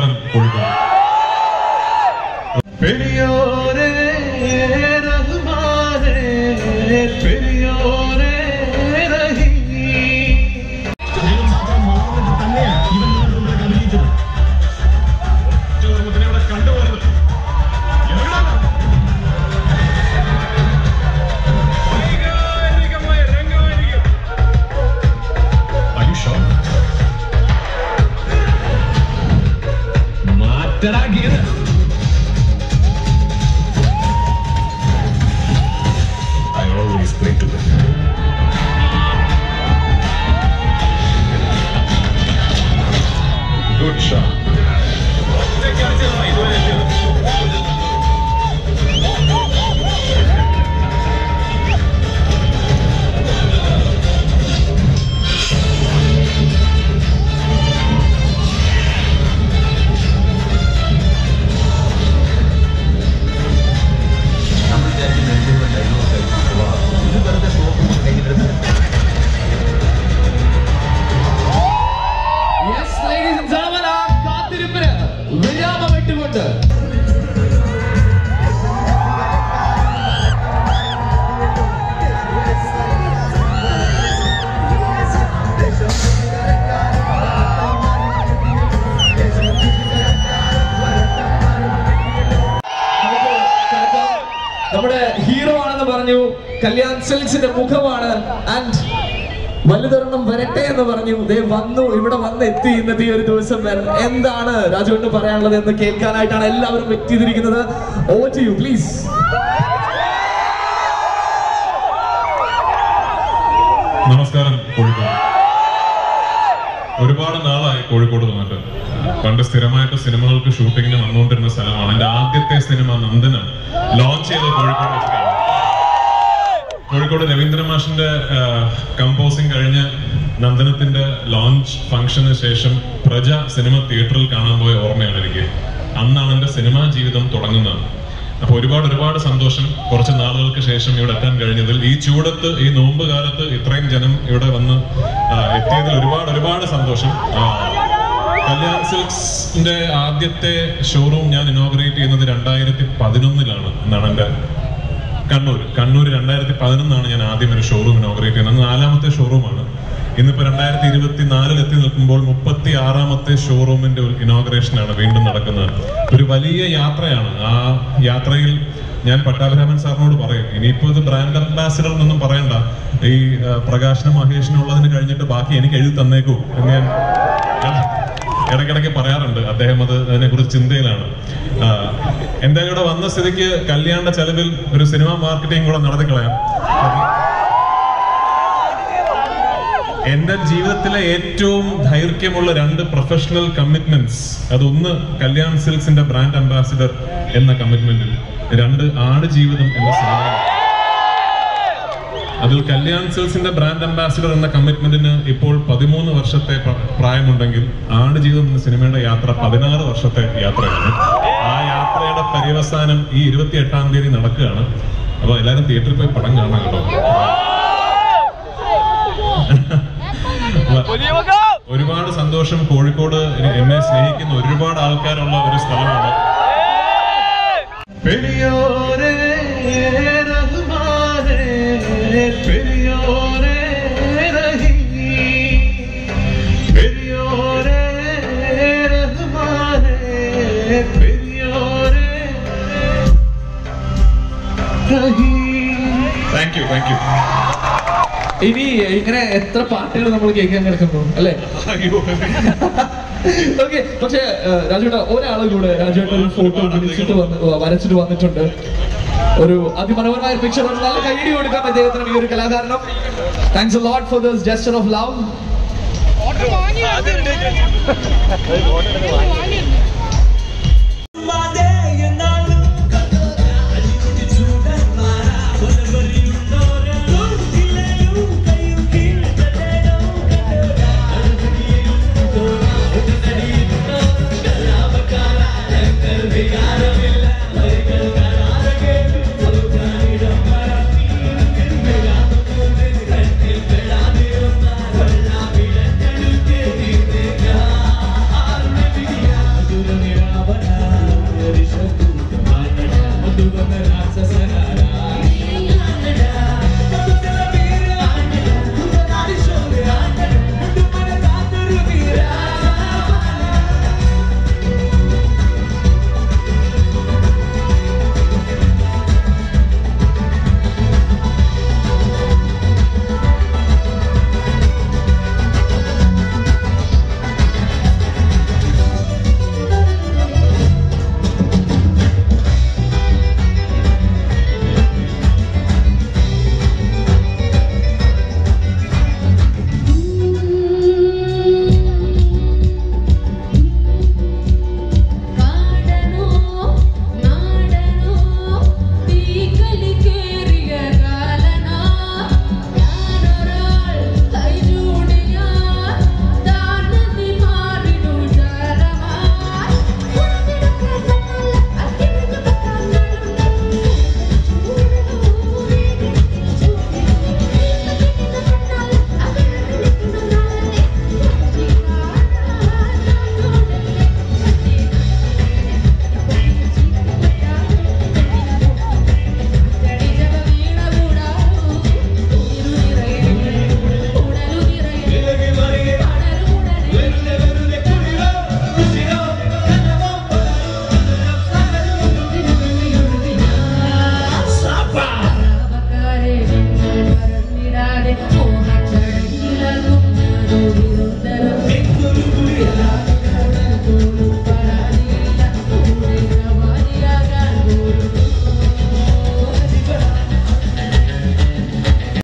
നമസ്കാരം കോഴിക്കോട് പെരിയോരേ റഹ്മാനേ പെരിയോരേ റഹീം Are you sure? മാറ്റടാ Geetha I always play to them. Good shot. Yes ladies and gentlemen, ആ കാത്തിരിപ്പിന് വിരാമമിട്ടുകൊണ്ട് നമുക്ക് കേൾക്കാം. നമ്മുടെ ഹീറോ ആണെന്ന് പറഞ്ഞു കല്യാൺ സിൽക്സിന്റെ മുഖമാണ് ആൻഡ് വലുതൊരെണ്ണം വരട്ടെ എന്ന് പറഞ്ഞു ദേ വന്നു ഇവിടെ വന്ന് എത്തി ഇന്നത്തെ ഈ ഒരു ദിവസം വരെ. എന്താണ് രാജുവിന് പറയാനുള്ളത് എന്ന് കേൾക്കാനായിട്ടാണ് എല്ലാവരും എത്തിയിരിക്കുന്നത് ഓവർ ടു യു പ്ലീസ് നമസ്കാരം കോഴിക്കോട് ഒരുപാട് നാളായി കോഴിക്കോട് വന്നിട്ട് പണ്ട് സ്ഥിരമായിട്ട് സിനിമകൾക്ക് ഷൂട്ടിങ്ങിന് വന്നുകൊണ്ടിരുന്ന സ്ഥലമാണ് എന്റെ ആദ്യത്തെ സിനിമ നന്ദനം ലോഞ്ച് ചെയ്തത് കോഴിക്കോട് വെച്ചിട്ടാണ് കോഴിക്കോട് രവീന്ദ്രൻ മാഷിന്റെ കമ്പോസിംഗ് കഴിഞ്ഞ് നന്ദനത്തിന്റെ ലോഞ്ച് ഫംഗ്ഷന് ശേഷം പ്രജ സിനിമ തിയേറ്ററിൽ കാണാൻ പോയ ഓർമ്മയാണ് എനിക്ക് അന്നാണ് എന്റെ സിനിമാ ജീവിതം തുടങ്ങുന്നത് അപ്പൊ ഒരുപാട് ഒരുപാട് സന്തോഷം കുറച്ച് നാളുകൾക്ക് ശേഷം ഇവിടെ എത്താൻ കഴിഞ്ഞതിൽ ഈ ചൂടത്ത് ഈ നോമ്പ് കാലത്ത് ഇത്രയും ജനം ഇവിടെ വന്ന് ആ, എത്തിയതിൽ ഒരുപാട് ഒരുപാട് സന്തോഷം ആ, കല്യാൺ സിൽക്സിന്റെ ആദ്യത്തെ ഷോറൂം ഞാൻ ഇനോഗ്രേറ്റ് ചെയ്യുന്നത് രണ്ടായിരത്തി പതിനൊന്നിലാണ് എന്നാണ് എന്റെ കണ്ണൂർ കണ്ണൂർ രണ്ടായിരത്തി പതിനൊന്നാണ് ഞാൻ ആദ്യം ഒരു ഷോറൂം ഇനോഗ്രേറ്റ് ചെയ്യുന്നത് അന്ന് നാലാമത്തെ ഷോറൂമാണ് ഇന്നിപ്പോ രണ്ടായിരത്തി ഇരുപത്തി നാലിൽ എത്തി നിൽക്കുമ്പോൾ മുപ്പത്തി ആറാമത്തെ ഷോറൂമിന്റെ ഇനോഗ്രേഷൻ ആണ് വീണ്ടും നടക്കുന്നത് ഒരു വലിയ യാത്രയാണ് ആ യാത്രയിൽ ഞാൻ പട്ടാഭിരാമൻ സാറിനോട് പറയും ഇനിയിപ്പോ ഇത് ബ്രാൻഡ് അംബാസിഡർ എന്നൊന്നും പറയണ്ട ഈ ആ, പ്രകാശന മഹേഷിനുള്ളതിന് കഴിഞ്ഞിട്ട് ബാക്കി എനിക്ക് എഴുതി തന്നേക്കൂ എന്ന് ഞാൻ ഇടയ്ക്കിടയ്ക്ക് പറയാറുണ്ട് അദ്ദേഹം അത് അതിനെക്കുറിച്ച് ചിന്തയിലാണ് ആ, എന്തായാലും ഇവിടെ വന്ന സ്ഥിതിക്ക് കല്യാണ ചെലവിൽ ഒരു സിനിമ മാർക്കറ്റിംഗ് കൂടെ നടത്തി കളയാം എന്റെ ജീവിതത്തിലെ ഏറ്റവും ദൈർഘ്യമുള്ള രണ്ട് പ്രൊഫഷണൽ കമ്മിറ്റ്മെന്റ്സ് അതൊന്ന് കല്യാൺ സിൽക്സിന്റെ ബ്രാൻഡ് അംബാസിഡർ എന്ന കമ്മിറ്റ്മെന്റിൽ രണ്ട് ആട് ജീവിതം എന്ന സിനിമ അതിൽ കല്യാൺ സിൽസിന്റെ ബ്രാൻഡ് അംബാസിഡർ എന്ന കമ്മിറ്റ്മെന്റിന് ഇപ്പോൾ പതിമൂന്ന് വർഷത്തെ പ്ര- പ്രായമുണ്ടെങ്കിൽ ആട് ജീവിതം എന്ന സിനിമയുടെ യാത്ര പതിനാറ് വർഷത്തെ യാത്രയാണ് ആ യാത്രയുടെ പര്യവസാനം ഈ ഇരുപത്തി എട്ടാം തീയതി നടക്കുകയാണ് അപ്പൊ എല്ലാരും തിയേറ്ററിൽ പോയി പടം കാണാൻ കേട്ടോ ഒരുപാട് സന്തോഷം കോഴിക്കോട് എന്നെ സ്നേഹിക്കുന്ന ഒരുപാട് ആൾക്കാരുള്ള ഒരു സ്ഥലമാണ് പെരിയോരേ റഹ്മാനേ പെരിയോരേ റഹീം പെരിയോരേ റഹ്മാനേ പെരിയോരേ Rahim thank you thank you ഇനി ഇങ്ങനെ എത്ര പാട്ടുകൾ നമ്മൾ കേൾക്കാൻ കിടക്കുന്നു അല്ലേ ഓക്കെ പക്ഷേ രാജുവേട്ട ഒരാളും കൂടെ രാജുവേട്ട ഒരു ഫോട്ടോ വിളിച്ചിട്ട് വന്ന് വരച്ചിട്ട് വന്നിട്ടുണ്ട് ഒരു അതിമനോഹരമായ പിക്ചർ ഒരു നല്ല കൈയടി കൊടുക്കാം അദ്ദേഹത്തിന് ഈ ഒരു കലാകാരനം thanks lot for this gesture of love വാങ്ങി